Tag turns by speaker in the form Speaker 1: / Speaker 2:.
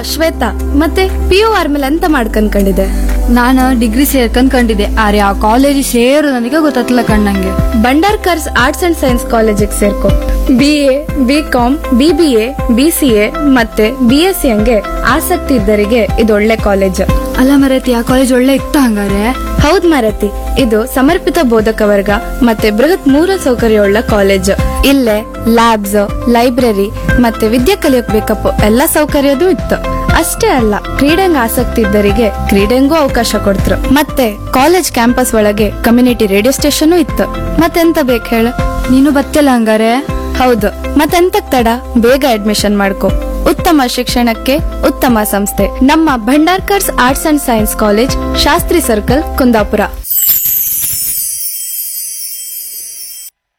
Speaker 1: ಶ್ವೇತಾ ಮತ್ತೆ P U ಆದ್ಮೇಲೆ ಎಂತ ಮಾಡ್ಕಂಡ್ಕೊಂಡಿದೆ
Speaker 2: ನಾನು ಡಿಗ್ರಿ ಸೇರ್ಕೊಂಡ್ ಕಂಡಿದ್ದೆ ಆದ್ರೆ ಆ ಕಾಲೇಜ್ ಸೇರು ನನಗೆ ಗೊತ್ತಾಗ್ತಿಲ್ಲ ಕಣ್ಣಂಗೆ
Speaker 1: ಬಂಡಾರ್ಕರ್ಸ್ ಆರ್ಟ್ಸ್ ಅಂಡ್ ಸೈನ್ಸ್ ಕಾಲೇಜಿಗೆ ಸೇರ್ಕೊ B A B com B B A B C A ಮತ್ತೆ ಬಿ ಎಸ್ ಸಿ ಹಂಗೆ ಆಸಕ್ತಿ ಇದ್ದರಿಗೆ ಇದು ಒಳ್ಳೆ ಕಾಲೇಜ್
Speaker 2: ಅಲ್ಲ ಮರತಿ ಆ ಕಾಲೇಜ್ ಒಳ್ಳೆ ಇತ್ತ ಹಂಗಾರೆ
Speaker 1: ಹೌದ್ ಮಾರತಿ ಇದು ಸಮರ್ಪಿತ ಬೋಧಕ ವರ್ಗ ಮತ್ತೆ ಬೃಹತ್ ಮೂಲ ಸೌಕರ್ಯವುಳ್ಳ ಕಾಲೇಜ್ ಇಲ್ಲೇ ಲ್ಯಾಬ್ಸ್ ಲೈಬ್ರರಿ ಮತ್ತೆ ವಿದ್ಯೆ ಕಲಿಯೋಕ್ ಬೇಕಪ್ಪ ಎಲ್ಲ ಸೌಕರ್ಯದೂ ಇತ್ತು ಅಷ್ಟೇ ಅಲ್ಲ ಕ್ರೀಡೆಂಗ್ ಆಸಕ್ತಿ ಇದ್ದರಿಗೆ ಕ್ರೀಡೆಂಗೂ ಅವಕಾಶ ಕೊಡ್ತ್ರು ಮತ್ತೆ ಕಾಲೇಜ್ ಕ್ಯಾಂಪಸ್ ಒಳಗೆ ಕಮ್ಯುನಿಟಿ ರೇಡಿಯೋ ಸ್ಟೇಷನ್ ಇತ್ತು ಮತ್ತೆಂತ ಬೇಕು ಹೇಳ
Speaker 2: ನೀನು ಬತ್ತಿಲ್ಲ ಹಂಗಾರೆ
Speaker 1: ಹೌದು ಮತ್ತೆಂತಕ್ ತಡ ಬೇಗ ಅಡ್ಮಿಷನ್ ಮಾಡ್ಕೊ ಉತ್ತಮ ಶಿಕ್ಷಣಕ್ಕೆ ಉತ್ತಮ ಸಂಸ್ಥೆ ನಮ್ಮ Bhandarkars arts and science college Shastri circle Kundapura